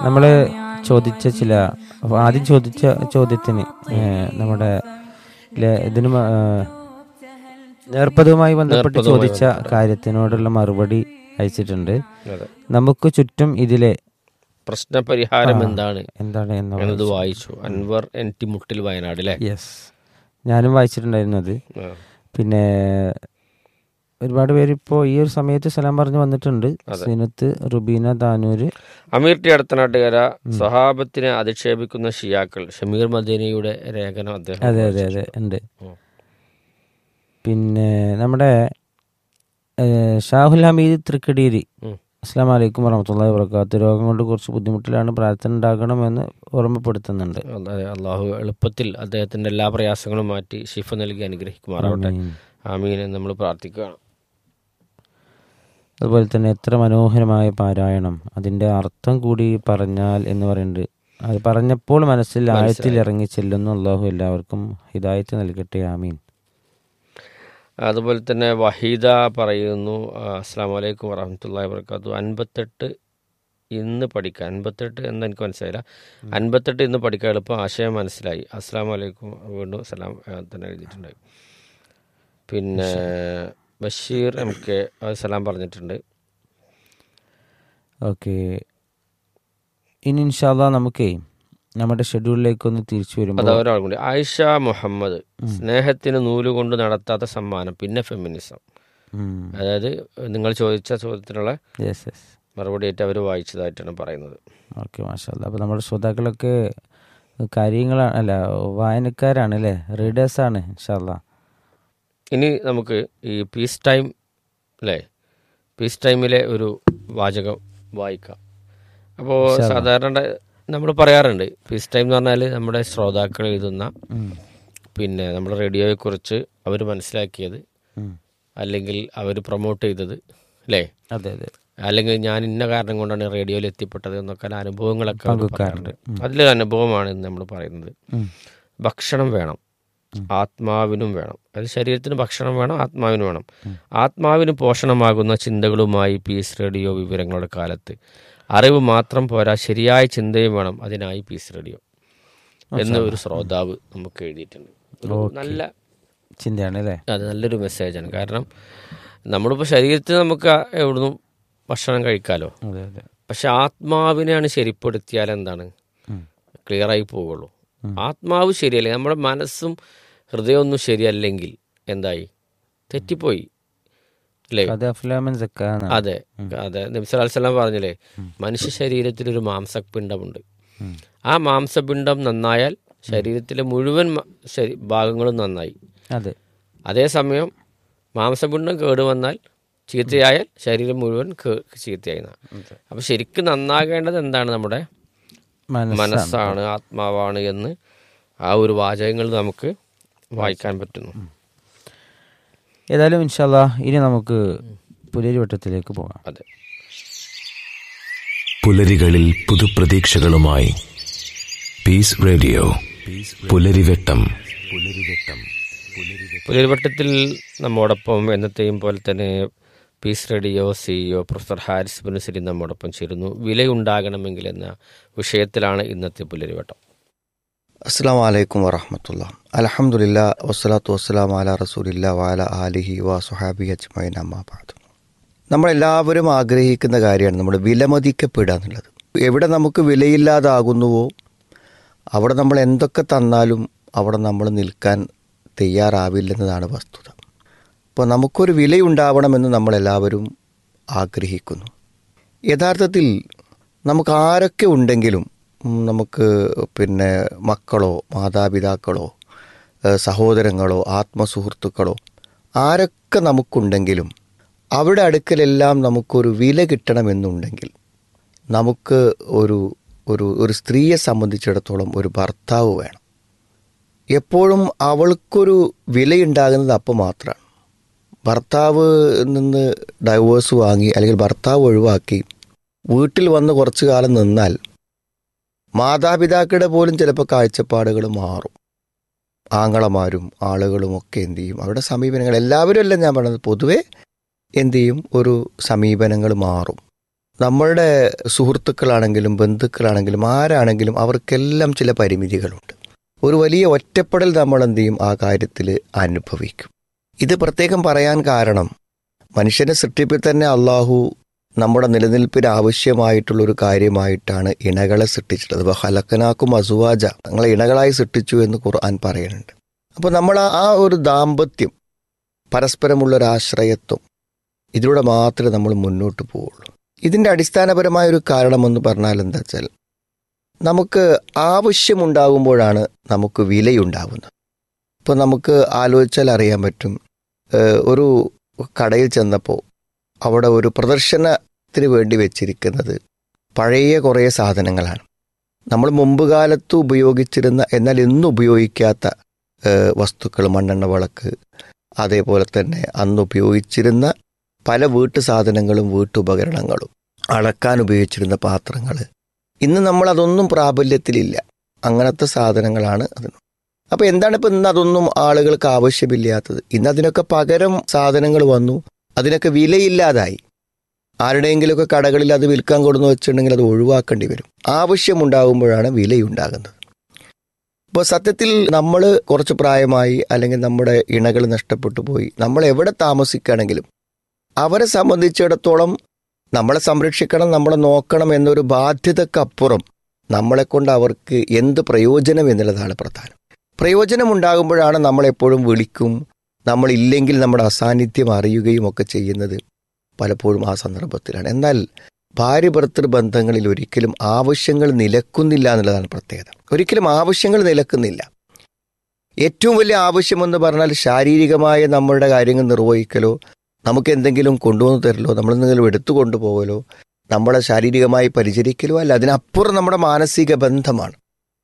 നമ്മൾ ചോദിച്ച ചില ആദ്യം ചോദിച്ച ചോദ്യത്തിന് ഏഹ്, നമ്മുടെ ലെ- ഇതിന് മ- ഏഹ്, നേർപ്പതുമായി ബന്ധപ്പെട്ട് നേർപ്പതുമായി ചോദിച്ച കാര്യത്തിനോടുള്ള മറുപടി അയച്ചിട്ടുണ്ട് അതെ നമുക്ക് ചുറ്റും ഇതിലെ പ്രശ്നപരിഹാരം ആ. എന്താണ് എന്താണ് എന്ന് എന്നത് വായിച്ചു അൻവർ എൻ ടി മുട്ടിൽ വയനാട് അല്ലേ യെസ് ഞാനും വായിച്ചിട്ടുണ്ടായിരുന്നു അത് ആ. പിന്നെ ഒരുപാട് പേര് ഇപ്പോൾ ഈ ഒരു സമയത്ത് സലാം പറഞ്ഞു വന്നിട്ടുണ്ട് അതെ. സിനത്ത് റുബീന താനൂര് അമീർ ടി അടുത്തനാട്ടുകാര സ്വഹാബത്തിനെ അധിക്ഷേപിക്കുന്ന ഷിയാക്കൾ ഷമീർ മദീനയുടെ ലേഖനം അദ്ദേഹം അതെ അതെ അതെ ഉണ്ട് ഉം. പിന്നെ നമ്മുടെ ഏഹ്, ഷാഹുൽ ഹമീദ് തൃക്കടീരി ഉം. അസ്സാം വലൈക്കും വറഹമത്തല്ലാ വർക്കാത്ത് രോഗം കൊണ്ട് കുറച്ച് ബുദ്ധിമുട്ടിലാണ് പ്രാർത്ഥന ഉണ്ടാകണമെന്ന് ഓർമ്മപ്പെടുത്തുന്നുണ്ട് അതെ അള്ളാഹു എളുപ്പത്തിൽ അദ്ദേഹത്തിന്റെ എല്ലാ പ്രയാസങ്ങളും മാറ്റി ഷിഫ നൽകി അനുഗ്രഹിക്കുമാറാവട്ടെ ആമീൻ. ആമീനെ നമ്മൾ പ്രാർത്ഥിക്കുകയാണ് അതുപോലെ തന്നെ എത്ര മനോഹരമായ പാരായണം അതിൻ്റെ അർത്ഥം കൂടി പറഞ്ഞാൽ എന്ന് പറയുന്നുണ്ട് അത് പറഞ്ഞപ്പോൾ മനസ്സിൽ ആഴത്തിൽ ഇറങ്ങി ചെല്ലുന്നു അള്ളാഹു എല്ലാവർക്കും ഹിദായത്ത് നൽകട്ടെ ആമീൻ അതുപോലെ തന്നെ വഹീദ പറയുന്നു ആ, അസ്സാം വലൈക്കും വറഹമത്തല്ലാ വർക്കാത്തു അൻപത്തെട്ട് ഇന്ന് പഠിക്കാൻ അൻപത്തെട്ട് എന്ന് എനിക്ക് മനസ്സിലായില്ല അൻപത്തെട്ട് ഇന്ന് പഠിക്കാൻ എളുപ്പം ആശയം മനസ്സിലായി അസ്സാം വലൈക്കും വീണ്ടും സലാം ആ, തന്നെ എഴുതിയിട്ടുണ്ട് പിന്നെ ബഷീർ എം കെ അത് സലാം പറഞ്ഞിട്ടുണ്ട് ഓക്കെ ഇനി ഇൻഷാല്ല നമുക്കേ നമ്മുടെ ഷെഡ്യൂളിലേക്ക് ഒന്ന് തിരിച്ചു അത് വരുമ്പോൾ ഒരാൾ കൂടി ആയിഷ മുഹമ്മദ് സ്നേഹത്തിന് നൂലുകൊണ്ട് നടത്താത്ത സമ്മാനം പിന്നെ ഫെമിനിസം അതായത് നിങ്ങൾ ചോദിച്ച ചോദ്യത്തിനുള്ള യെസ് യെസ് മറുപടിയായിട്ട് അവർ വായിച്ചതായിട്ടാണ് പറയുന്നത് ഓക്കെ മാഷല്ല അപ്പോൾ നമ്മുടെ ശ്രോതാക്കളൊക്കെ കാര്യങ്ങളാണ് അല്ല വായനക്കാരാണ് അല്ലേ റീഡേഴ്സാണ് ഇൻഷാല്ല ഇനി നമുക്ക് ഈ പീസ് ടൈം അല്ലേ പീസ് ടൈമിലെ ഒരു വാചകം വായിക്കാം അപ്പോൾ സാധാരണ നമ്മൾ പറയാറുണ്ട് പീസ് ടൈം എന്ന് പറഞ്ഞാൽ നമ്മുടെ ശ്രോതാക്കൾ എഴുതുന്ന പിന്നെ നമ്മുടെ റേഡിയോയെക്കുറിച്ച് അവർ മനസ്സിലാക്കിയത് അല്ലെങ്കിൽ അവർ പ്രൊമോട്ട് ചെയ്തത് അല്ലേ അതെ അതെ അല്ലെങ്കിൽ ഞാൻ ഇന്ന കാരണം കൊണ്ടാണ് റേഡിയോയിൽ എത്തിപ്പെട്ടത് എന്നൊക്കെ അനുഭവങ്ങളൊക്കെ അവർ പറയാറുണ്ട് അതിലൊരു അനുഭവമാണ് ഇന്ന് നമ്മൾ പറയുന്നത് ഉം. ഭക്ഷണം വേണം ആത്മാവിനും വേണം അത് ശരീരത്തിന് ഭക്ഷണം വേണം ആത്മാവിനും വേണം ആത്മാവിന് പോഷണമാകുന്ന ചിന്തകളുമായി പീസ് റേഡിയോ വിവരങ്ങളുടെ കാലത്ത് അറിവ് മാത്രം പോരാ ശരിയായ ചിന്തയും വേണം അതിനായി പീസ് റേഡിയോ എന്ന ഒരു ശ്രോതാവ് നമുക്ക് എഴുതിയിട്ടുണ്ട് ഒരു നല്ല ചിന്തയാണ് അല്ലേ അത് നല്ലൊരു മെസ്സേജാണ് കാരണം നമ്മളിപ്പോൾ ശരീരത്തിൽ നമുക്ക് എവിടുന്ന് ഭക്ഷണം കഴിക്കാമല്ലോ അതെ അതെ പക്ഷെ ആത്മാവിനെയാണ് ശരിപ്പെടുത്തിയാൽ എന്താണ് ഉം. ക്ലിയറായി പോവുള്ളൂ ആത്മാവ് ശരിയല്ല നമ്മുടെ മനസ്സും ഹൃദയമൊന്നും ശരിയല്ലെങ്കിൽ എന്തായി തെറ്റിപ്പോയി അല്ലേ അത് അഫ്ലാമൻ സക്കാന്ന് അതെ അതെ നബ്സലാസ്ലാം പറഞ്ഞില്ലേ മനുഷ്യ ശരീരത്തിൽ ഒരു മാംസപിണ്ഡമുണ്ട് ഉം. ആ മാംസപിണ്ഡം നന്നായാൽ ശരീരത്തിലെ മുഴുവൻ മ- ശരി- ഭാഗങ്ങളും നന്നായി അതെ അതേസമയം മാംസപിണ്ഡം കേടുവന്നാൽ ചീത്തയായാൽ ശരീരം മുഴുവൻ കേ- ചീത്തയായി അപ്പം ശരിക്കും നന്നാകേണ്ടത് എന്താണ് നമ്മുടെ മനസ്സ് മനസ്സാണ് ആത്മാവാണ് എന്ന് ആ ഒരു വാചകങ്ങൾ നമുക്ക് വായിക്കാൻ പറ്റുന്നു ഏതായാലും ഇൻഷാല്ല ഇനി നമുക്ക് പുലരിവട്ടത്തിലേക്ക് പോകാം അതെ പുലരികളിൽ പുതുപ്രതീക്ഷകളുമായി പീസ് റേഡിയോ പുലരിവെട്ടം പുലരിവെട്ടം പുലരിവട്ടത്തിൽ നമ്മോടൊപ്പം എന്നത്തെയും പോലെ തന്നെ peace radio CEO professor Haris Bunasari നമ്മോടൊപ്പം ചേരുന്നു വിലയുണ്ടാകണമെങ്കിൽ എന്ന വിഷയത്തിലാണ് ഇന്നത്തെ പുലരിവട്ടം അസ്സാം വലൈക്കും വറഹമത്തുള്ള അലഹമുല്ല വസ്സലാത്തു വസ്സലാം അല റസൂലില്ല വാല ആലിഹി വാ സുഹാബി അജ്മൈൻ അമ്മാബാദ് നമ്മളെല്ലാവരും ആഗ്രഹിക്കുന്ന കാര്യമാണ് നമ്മുടെ വിലമതിക്കപ്പെടുക എന്നുള്ളത് എവിടെ നമുക്ക് വിലയില്ലാതാകുന്നുവോ അവിടെ നമ്മൾ എന്തൊക്കെ തന്നാലും അവിടെ നമ്മൾ നിൽക്കാൻ തയ്യാറാവില്ലെന്നതാണ് വസ്തുത അപ്പോൾ നമുക്കൊരു വിലയുണ്ടാവണമെന്ന് നമ്മളെല്ലാവരും ആഗ്രഹിക്കുന്നു യഥാർത്ഥത്തിൽ നമുക്ക് ആരൊക്കെ ഉണ്ടെങ്കിലും ഉം, നമുക്ക് പിന്നെ മക്കളോ മാതാപിതാക്കളോ ഏഹ് സഹോദരങ്ങളോ ആത്മസുഹൃത്തുക്കളോ ആരൊക്കെ നമുക്കുണ്ടെങ്കിലും അവരുടെ അടുക്കലെല്ലാം നമുക്കൊരു വില കിട്ടണമെന്നുണ്ടെങ്കിൽ നമുക്ക് ഒരു ഒരു ഒരു സ്ത്രീയെ സംബന്ധിച്ചിടത്തോളം ഒരു ഭർത്താവ് വേണം എപ്പോഴും അവൾക്കൊരു വിലയുണ്ടാകുന്നത് അപ്പോൾ മാത്രമാണ് ഭർത്താവ് നിന്ന് ഡൈവേഴ്സ് വാങ്ങി അല്ലെങ്കിൽ ഭർത്താവ് ഒഴിവാക്കി വീട്ടിൽ വന്ന് കുറച്ചു കാലം നിന്നാൽ മാതാപിതാക്കളുടെ പോലും ചിലപ്പോൾ കാഴ്ചപ്പാടുകൾ മാറും ആങ്ങളമാരും ആളുകളും ഒക്കെ എന്ത് ചെയ്യും അവരുടെ സമീപനങ്ങൾ എല്ലാവരും അല്ല ഞാൻ പറയുന്നത് പൊതുവെ എന്ത് ചെയ്യും ഒരു സമീപനങ്ങൾ മാറും നമ്മളുടെ സുഹൃത്തുക്കളാണെങ്കിലും ബന്ധുക്കളാണെങ്കിലും ആരാണെങ്കിലും അവർക്കെല്ലാം ചില പരിമിതികളുണ്ട് ഒരു വലിയ ഒറ്റപ്പെടൽ നമ്മൾ എന്ത് ചെയ്യും ആ കാര്യത്തിൽ അനുഭവിക്കും ഇത് പ്രത്യേകം പറയാൻ കാരണം മനുഷ്യനെ സൃഷ്ടിപ്പിൽ തന്നെ അള്ളാഹു നമ്മുടെ നിലനിൽപ്പിന് ആവശ്യമായിട്ടുള്ള ഒരു കാര്യമായിട്ടാണ് ഇണകളെ സൃഷ്ടിച്ചിട്ടുള്ളത് അപ്പോൾ ഹലക്കനാക്കും അസുവാജ നിങ്ങളെ ഇണകളായി സൃഷ്ടിച്ചു എന്ന് ഖുർആൻ പറയുന്നുണ്ട് അപ്പോൾ നമ്മൾ ആ- ആ ഒരു ദാമ്പത്യം പരസ്പരമുള്ള ഒരു ആശ്രയത്വം ഇതിലൂടെ മാത്രമേ നമ്മൾ മുന്നോട്ട് പോവുള്ളൂ ഇതിൻ്റെ അടിസ്ഥാനപരമായ ഒരു കാരണമെന്ന് പറഞ്ഞാൽ എന്താ വെച്ചാൽ നമുക്ക് ആവശ്യമുണ്ടാകുമ്പോഴാണ് നമുക്ക് വിലയുണ്ടാവുന്നത് ഇപ്പോൾ നമുക്ക് ആലോചിച്ചാൽ അറിയാൻ പറ്റും ഏഹ് ഒരു കടയിൽ ചെന്നപ്പോൾ അവിടെ ഒരു പ്രദർശനത്തിന് വേണ്ടി വെച്ചിരിക്കുന്നത് പഴയ കുറേ സാധനങ്ങളാണ് നമ്മൾ മുമ്പ് കാലത്ത് ഉപയോഗിച്ചിരുന്ന എന്നാൽ ഇന്ന് ഉപയോഗിക്കാത്ത ഏഹ് വസ്തുക്കൾ മണ്ണെണ്ണ വിളക്ക് അതേപോലെ തന്നെ അന്ന് ഉപയോഗിച്ചിരുന്ന പല വീട്ടു സാധനങ്ങളും വീട്ടുപകരണങ്ങളും അളക്കാൻ ഉപയോഗിച്ചിരുന്ന പാത്രങ്ങൾ ഇന്ന് നമ്മൾ അതൊന്നും പ്രാബല്യത്തിലില്ല അങ്ങനത്തെ സാധനങ്ങളാണ് അത് അപ്പോൾ എന്താണ് ഇപ്പം ഇന്ന് അതൊന്നും ആളുകൾക്ക് ആവശ്യമില്ലാത്തത് ഇന്ന് അതിനൊക്കെ പകരം സാധനങ്ങൾ വന്നു അതിനൊക്കെ വിലയില്ലാതായി ആരുടെയെങ്കിലുമൊക്കെ കടകളിൽ അത് വിൽക്കാൻ കൊടുന്നു വെച്ചിട്ടുണ്ടെങ്കിൽ അത് ഒഴിവാക്കേണ്ടി വരും ആവശ്യമുണ്ടാകുമ്പോഴാണ് വിലയുണ്ടാകുന്നത് ഇപ്പോൾ സത്യത്തിൽ നമ്മൾ കുറച്ച് പ്രായമായി അല്ലെങ്കിൽ നമ്മുടെ ഇണകൾ നഷ്ടപ്പെട്ടു പോയി നമ്മൾ എവിടെ താമസിക്കുകയാണെങ്കിലും അവരെ സംബന്ധിച്ചിടത്തോളം നമ്മളെ സംരക്ഷിക്കണം നമ്മളെ നോക്കണം എന്നൊരു ബാധ്യതക്കപ്പുറം നമ്മളെ കൊണ്ട് അവർക്ക് എന്ത് പ്രയോജനം എന്നുള്ളതാണ് പ്രധാനം പ്രയോജനം ഉണ്ടാകുമ്പോഴാണ് നമ്മളെപ്പോഴും വിളിക്കും നമ്മളില്ലെങ്കിൽ നമ്മുടെ അസാന്നിധ്യം അറിയുകയും ഒക്കെ ചെയ്യുന്നത് പലപ്പോഴും ആ സന്ദർഭത്തിലാണ് എന്നാൽ ഭാര്യ ഭർത്തൃ ബന്ധങ്ങളിൽ ഒരിക്കലും ആവശ്യങ്ങൾ നിലക്കുന്നില്ല എന്നുള്ളതാണ് പ്രത്യേകത ഒരിക്കലും ആവശ്യങ്ങൾ നിലക്കുന്നില്ല ഏറ്റവും വലിയ ആവശ്യമെന്ന് പറഞ്ഞാൽ ശാരീരികമായ നമ്മളുടെ കാര്യങ്ങൾ നിർവഹിക്കലോ നമുക്ക് എന്തെങ്കിലും കൊണ്ടുവന്ന് തരലോ നമ്മൾ എന്തെങ്കിലും എടുത്തു കൊണ്ടുപോകലോ നമ്മളെ ശാരീരികമായി പരിചരിക്കലോ അല്ല അതിനപ്പുറം നമ്മുടെ മാനസിക ബന്ധമാണ്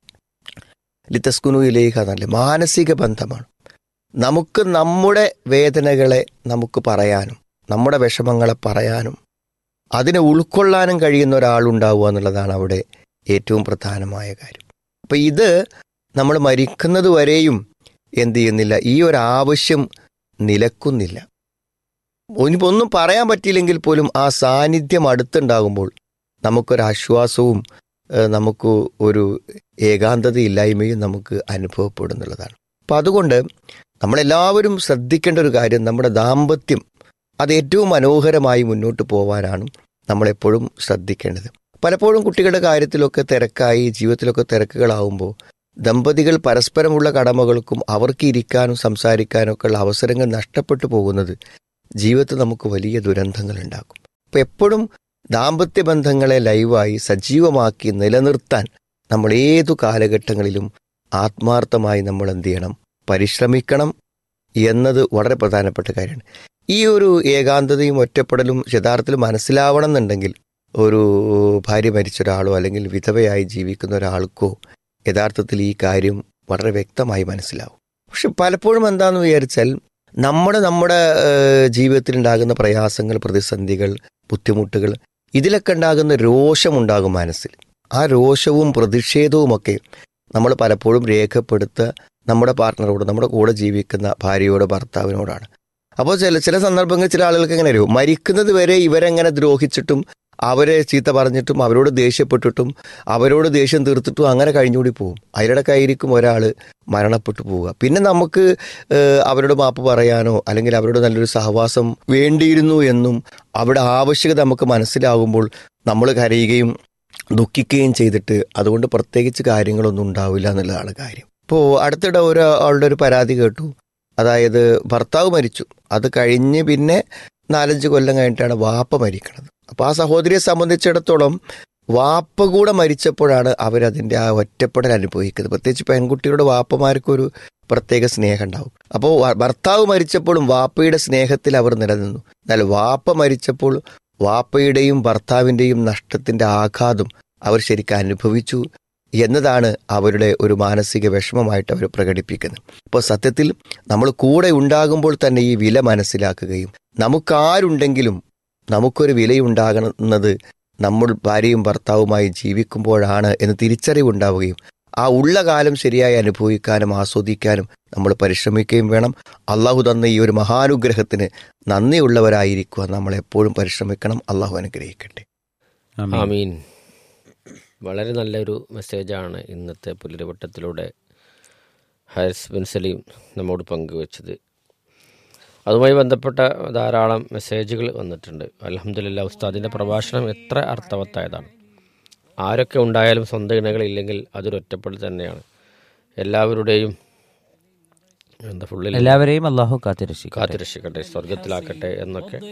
ലിത്തസ്കുനു ഇലേഖ എന്നല്ലേ മാനസിക ബന്ധമാണ് നമുക്ക് നമ്മുടെ വേദനകളെ നമുക്ക് പറയാനും നമ്മുടെ വിഷമങ്ങളെ പറയാനും അതിനെ ഉൾക്കൊള്ളാനും കഴിയുന്ന ഒരാളുണ്ടാവുക എന്നുള്ളതാണ് അവിടെ ഏറ്റവും പ്രധാനമായ കാര്യം അപ്പം ഇത് നമ്മൾ മരിക്കുന്നത് വരെയും എന്ത് ചെയ്യുന്നില്ല ഈ ഒരു ആവശ്യം നിലക്കുന്നില്ല ഇനിയിപ്പോൾ ഒന്നും പറയാൻ പറ്റിയില്ലെങ്കിൽ പോലും ആ സാന്നിധ്യം അടുത്തുണ്ടാകുമ്പോൾ നമുക്കൊരാശ്വാസവും ഏഹ്, നമുക്ക് ഒരു ഏകാന്തതയില്ലായ്മയും നമുക്ക് അനുഭവപ്പെടുന്നുള്ളതാണ് അപ്പം അതുകൊണ്ട് നമ്മളെല്ലാവരും ശ്രദ്ധിക്കേണ്ട ഒരു കാര്യം നമ്മുടെ ദാമ്പത്യം അത് ഏറ്റവും മനോഹരമായി മുന്നോട്ട് പോകാനാണ് നമ്മളെപ്പോഴും ശ്രദ്ധിക്കേണ്ടത് പലപ്പോഴും കുട്ടികളുടെ കാര്യത്തിലൊക്കെ തിരക്കായി ജീവിതത്തിലൊക്കെ തിരക്കുകളാവുമ്പോൾ ദമ്പതികൾ പരസ്പരമുള്ള കടമകൾക്കും അവർക്ക് ഇരിക്കാനും സംസാരിക്കാനും ഒക്കെ ഉള്ള അവസരങ്ങൾ നഷ്ടപ്പെട്ടു പോകുന്നത് ജീവിതത്തിൽ നമുക്ക് വലിയ ദുരന്തങ്ങൾ ഉണ്ടാക്കും അപ്പം എപ്പോഴും ദാമ്പത്യ ബന്ധങ്ങളെ ലൈവായി സജീവമാക്കി നിലനിർത്താൻ നമ്മൾ ഏതു കാലഘട്ടങ്ങളിലും ആത്മാർത്ഥമായി നമ്മൾ എന്ത് ചെയ്യണം പരിശ്രമിക്കണം എന്നത് വളരെ പ്രധാനപ്പെട്ട കാര്യമാണ് ഈ ഒരു ഏകാന്തതയും ഒറ്റപ്പെടലും യഥാർത്ഥത്തിൽ മനസ്സിലാവണം എന്നുണ്ടെങ്കിൽ ഒരു ഭാര്യ മരിച്ച ഒരാളോ അല്ലെങ്കിൽ വിധവയായി ജീവിക്കുന്ന ഒരാൾക്കോ യഥാർത്ഥത്തിൽ ഈ കാര്യം വളരെ വ്യക്തമായി മനസ്സിലാവും പക്ഷെ പലപ്പോഴും എന്താണെന്ന് വിചാരിച്ചാൽ നമ്മുടെ നമ്മുടെ ഏഹ്, ജീവിതത്തിലുണ്ടാകുന്ന പ്രയാസങ്ങൾ പ്രതിസന്ധികൾ ബുദ്ധിമുട്ടുകൾ ഇതിലൊക്കെ ഉണ്ടാകുന്ന രോഷമുണ്ടാകും മനസ്സിൽ ആ രോഷവും പ്രതിഷേധവുമൊക്കെ നമ്മൾ പലപ്പോഴും രേഖപ്പെടുത്തുക നമ്മുടെ പാർട്ട്ണറോട് നമ്മുടെ കൂടെ ജീവിക്കുന്ന ഭാര്യയോട് ഭർത്താവിനോടാണ് അപ്പോൾ ചില ചില സന്ദർഭങ്ങളിൽ ചില ആളുകൾക്ക് എങ്ങനെ അറിയും മരിക്കുന്നത് വരെ ഇവരെങ്ങനെ ദ്രോഹിച്ചിട്ടും അവരെ ചീത്ത പറഞ്ഞിട്ടും അവരോട് ദേഷ്യപ്പെട്ടിട്ടും അവരോട് ദേഷ്യം തീർത്തിട്ടും അങ്ങനെ കഴിഞ്ഞുകൂടി പോകും അതിലിടക്കായിരിക്കും ഒരാൾ മരണപ്പെട്ടു പോവുക പിന്നെ നമുക്ക് ഏഹ്, അവരോട് മാപ്പ് പറയാനോ അല്ലെങ്കിൽ അവരോട് നല്ലൊരു സഹവാസം വേണ്ടിയിരുന്നു എന്നും അവിടെ ആവശ്യകത നമുക്ക് മനസ്സിലാകുമ്പോൾ നമ്മൾ കരയുകയും ദുഃഖിക്കുകയും ചെയ്തിട്ട് അതുകൊണ്ട് പ്രത്യേകിച്ച് കാര്യങ്ങളൊന്നും ഉണ്ടാവില്ല എന്നുള്ളതാണ് കാര്യം ഇപ്പോൾ അടുത്തിടെ ഒരു ആളുടെ ഒരു പരാതി കേട്ടു അതായത് ഭർത്താവ് മരിച്ചു അത് കഴിഞ്ഞ് പിന്നെ നാലഞ്ച് കൊല്ലം കഴിഞ്ഞിട്ടാണ് വാപ്പ മരിക്കുന്നത് അപ്പോൾ ആ സഹോദരിയെ സംബന്ധിച്ചിടത്തോളം വാപ്പ കൂടെ മരിച്ചപ്പോഴാണ് അവരതിൻ്റെ ആ ഒറ്റപ്പെടൽ അനുഭവിക്കുന്നത് പ്രത്യേകിച്ച് പെൺകുട്ടികളുടെ വാപ്പമാർക്കൊരു പ്രത്യേക സ്നേഹം ഉണ്ടാവും അപ്പോൾ വ- ഭർത്താവ് മരിച്ചപ്പോഴും വാപ്പയുടെ സ്നേഹത്തിൽ അവർ നിലനിന്നു എന്നാൽ വാപ്പ മരിച്ചപ്പോൾ വാപ്പയുടെയും ഭർത്താവിൻ്റെയും നഷ്ടത്തിൻ്റെ ആഘാതം അവർ ശരിക്കും അനുഭവിച്ചു എന്നതാണ് അവരുടെ ഒരു മാനസിക വിഷമമായിട്ട് അവർ പ്രകടിപ്പിക്കുന്നത് അപ്പോൾ സത്യത്തിൽ നമ്മൾ കൂടെ ഉണ്ടാകുമ്പോൾ തന്നെ ഈ വില മനസ്സിലാക്കുകയും നമുക്കാരുണ്ടെങ്കിലും നമുക്കൊരു വിലയുണ്ടാകുന്നത് നമ്മൾ ഭാര്യയും ഭർത്താവുമായി ജീവിക്കുമ്പോഴാണ് എന്ന് തിരിച്ചറിവുണ്ടാവുകയും ആ ഉള്ള കാലം ശരിയായി അനുഭവിക്കാനും ആസ്വദിക്കാനും നമ്മൾ പരിശ്രമിക്കുകയും വേണം അള്ളാഹു തന്ന ഈ ഒരു മഹാനുഗ്രഹത്തിന് നന്ദിയുള്ളവരായിരിക്കുക നമ്മൾ എപ്പോഴും പരിശ്രമിക്കണം അള്ളാഹു അനുഗ്രഹിക്കട്ടെ ആമീൻ. ആമീൻ വളരെ നല്ലൊരു മെസ്സേജാണ് ഇന്നത്തെ പുലരിവട്ടത്തിലൂടെ ഹാരിസ് ബിൻ സലീം നമ്മോട് പങ്കുവച്ചത് അതുമായി ബന്ധപ്പെട്ട ധാരാളം മെസ്സേജുകൾ വന്നിട്ടുണ്ട് അലഹമ്മദില്ല ഉസ്താദിൻ്റെ പ്രഭാഷണം എത്ര അർത്ഥവത്തായതാണ് ആരൊക്കെ ഉണ്ടായാലും സ്വന്തം ഇണകളില്ലെങ്കിൽ അതൊരു ഒറ്റപ്പെടൽ തന്നെയാണ് എല്ലാവരുടെയും എന്താ ഫുള്ളിൽ എല്ലാവരെയും അള്ളാഹു കാത്തിരക്ഷിക്കും കാത്തുരക്ഷിക്കട്ടെ സ്വർഗത്തിലാക്കട്ടെ എന്നൊക്കെ